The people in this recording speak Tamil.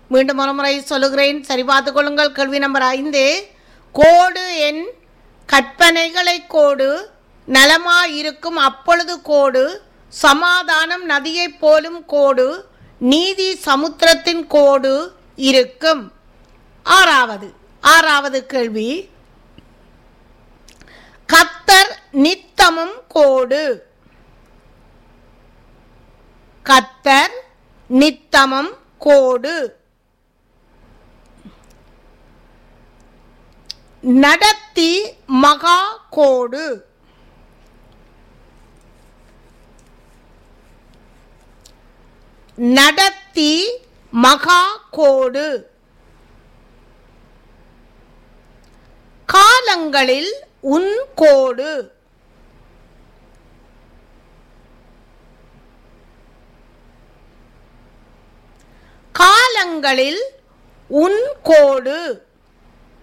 மீண்டும் ஒரு முறை சொல்லுகிறேன் சரி பார்த்துக் கொள்ளுங்கள் கேள்வி நம்பர் ஐந்து கோடு என் கற்பனைகளை கோடு நலமாயிருக்கும் அப்பொழுது கோடு சமாதானம் நதியைப் போலும் கோடு நீதி சமுத்திரத்தின் கோடு இருக்கும் ஆறாவது ஆறாவது கேள்வி கத்தர் நித்தமும் கோடு கத்தர் நித்தமும் கோடு நடத்தி மகா கோடு நடத்தி மகா கோடு காலங்களில் உன் கோடு காலங்களில் உன் கோடு